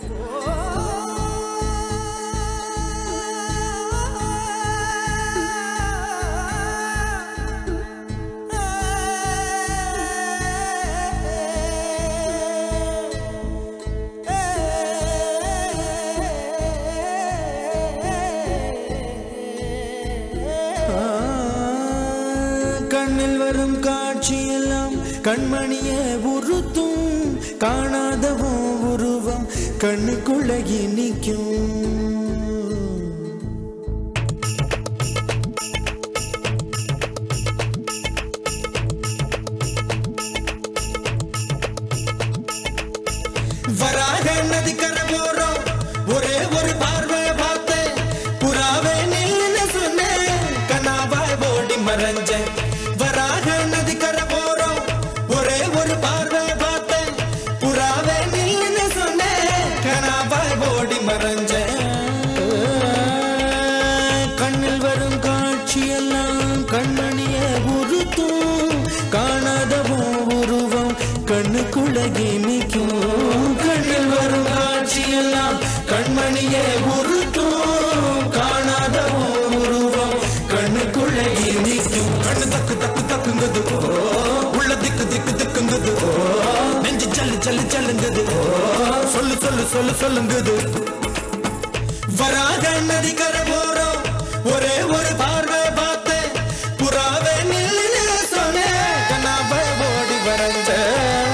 கண்ணில் வரும் காட்சியெல்லாம் கண்மணிய உறுத்தும் காணாதவோ உருவம் கண்ணுக்குள்ள நிற்கும் வராக நதிக்கரை போறோம் ஒரே ஒரு பார்வை பார்த்தேன் புறாவே நில்லுன்னு சொன்னேன் கனாவாய் ஓடி மறைஞ்சேன் வராக நதிக்கரை போறோம் ஒரே ஒரு பார்வை பார்த்தேன் புறாவே நில்லுன்னு சொன்னேன் கனாவாய் ஓடி மறைஞ்சேன் கண்ணில் வரும் காட்சியெல்லாம் கண்மணிய உறுத்தும் காணாதவோ உருவம் கண்ணுக்குள்ள நிற்கும் கண்ணில் வரும் காட்சியெல்லாம் கண்மணிய உறுத்தும் காணாதவோ உருவம் கண்ணுக்குள்ள நிற்கும் கண்ணு தக்கு தக்கு தக்குங்குது ஓ, உள்ள திக்கு திக்கு திக்குங்குது ஓ, நெஞ்சு சல்லு சல்லு சல்லுங்குது ஓ, சொல்லு சொல்லு சொல்லு சொல்லுங்குது வராக நதிக்கரை போறோம் ஒரே ஒரு பார்வை பார்த்தேன் புறாவே நில்லுன்னு சொன்னேன் கண்ணாவை ஓடி வரைஞ்சேன்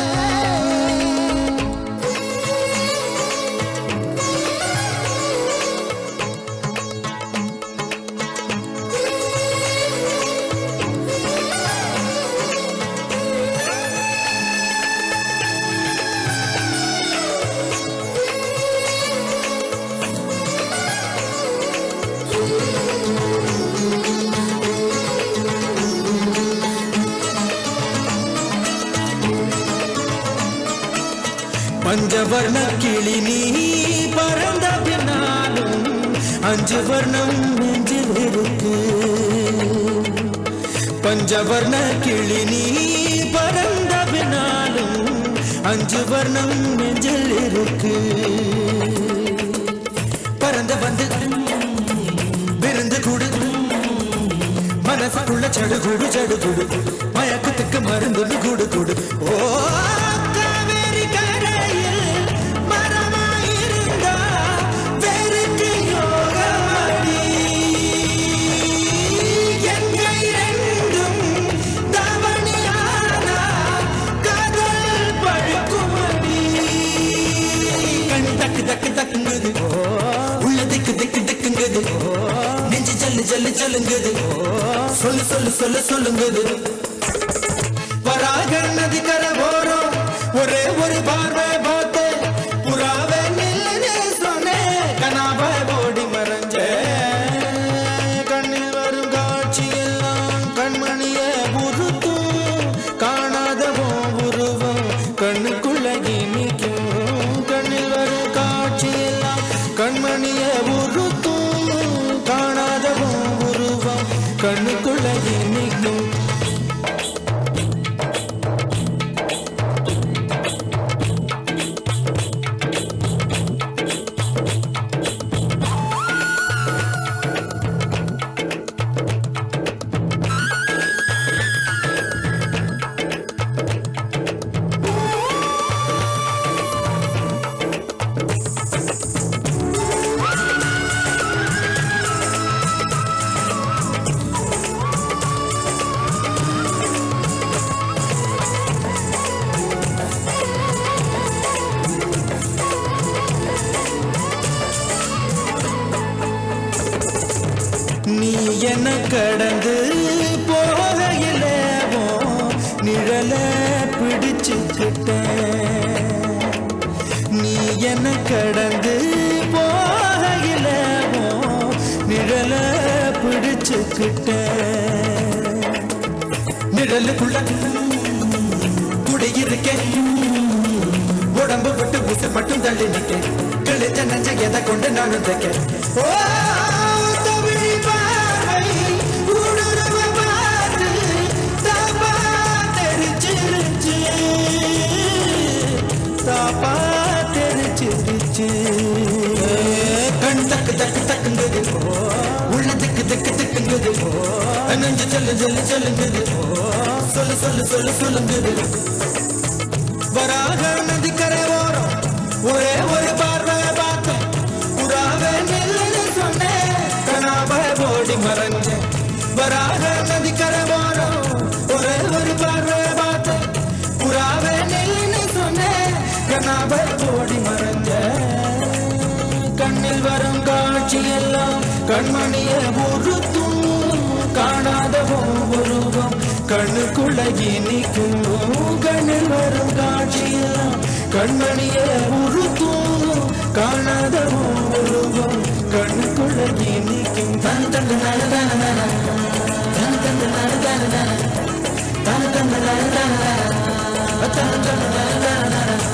பஞ்சவர்ண கிளி நீ பறந்த பின்னாலும் அஞ்சு வர்ணம் நெஞ்சில் இருக்கு பஞ்சவர்ண கிளி நீ பறந்த பின்னாலும் அஞ்சு வர்ணம் நெஞ்சில் இருக்கு பறந்து வந்து விருந்து கூடு மனசுக்குள்ள சடுகுடு சடுகுடு மயக்கத்துக்கு மருந்து கூடு கூடு ஓ காவேரி கரையில் மரமாயிருந்தா வெறுக்கு யோகமடி எங்கை ரெண்டும் தவணியானா காதல் பழுக்குமடி கண் தக்கு தக்கு தக்குங்குது உள்ள திக்கு திக்கு திக்குங்குது நெஞ்சு ஜல்லு ஜல்லு ஜல்லுங்குது சொல்லு சொல்லு சொல்லு சொல்லுங்குது வராக நதிக்கரை போறோம் ஒரே ஒரு பார்வை பார்த்தேன் புறாவை நில்லுன்னு சொன்னேன் கனாவை ஓடி மறைஞ்சேன் கண்ணில் வரும் காட்சியெல்லாம் கண்மணிய உறுத்தும் காணாதவோ உருவம் கண்ணுக்குள்ள நிற்கும் கண்ணில் வரும் காட்சியெல்லாம் கண்மணிய உறுத்தும் காணாதவோ உருவம் கண்ணுக்குள்ள நிற்கும் நீ என்ன கடந்து போகையில நிழல பிடிச்சுக்கிட்ட நீ என்ன கடந்து போகையில நிழல பிடிச்சுக்கிட்ட நிழலுக்குள்ள குடியிருக்கேன் உடம்பு விட்டு உசு மட்டும் தள்ளி நிக்க கிழிச்ச நெஞ்ச எதை கொண்டு நானும் தைக்க ஓ தமிழ் பார்வை ஊடுருவ பார்த்து தாப்பா தெரிச்சிருச்சு தாப்பா தெரிச்சிருச்சு போச்சு கண் தக்கு தக்கு தக்குங்குது உள்ள திக்கு திக்கு திக்குங்குது நெஞ்சு சொல்லு சொல்லு சொல்லுங்குது சொல்லு சொல்லு சொல்லு சொல்லுங்குது வராக நதிக்கரை ஓரம் ஒரே ஒரு பார்வை பார்த்தேன் புறாவே நில்லுன்னு சொன்னேன் கனாவ ஓடி மறைஞ்சேன் வராக நதிக்கரை ஓரம் ஒரே ஒரு பார்வை பார்த்தேன் புறாவே நில்லுன்னு சொன்னேன் கனாவ ஓடி மறைஞ்சேன் கண்ணில் வரும் காட்சி எல்லாம் கண்மணிய உறுத்தும் காணாத உருவம் கண்ணுக்குள்ள இனிக்கும் கண்ணில் வரும் காட்சி எல்லாம் கண்மணிய உறுத்தும் காணாத உருவம் கண்ணுக்குள்ள இனிக்கும் தன் தந்து நல தன நன தன் தந்து நல தன நன தன் தந்து நல தன நன தன் தந்து நல தன நன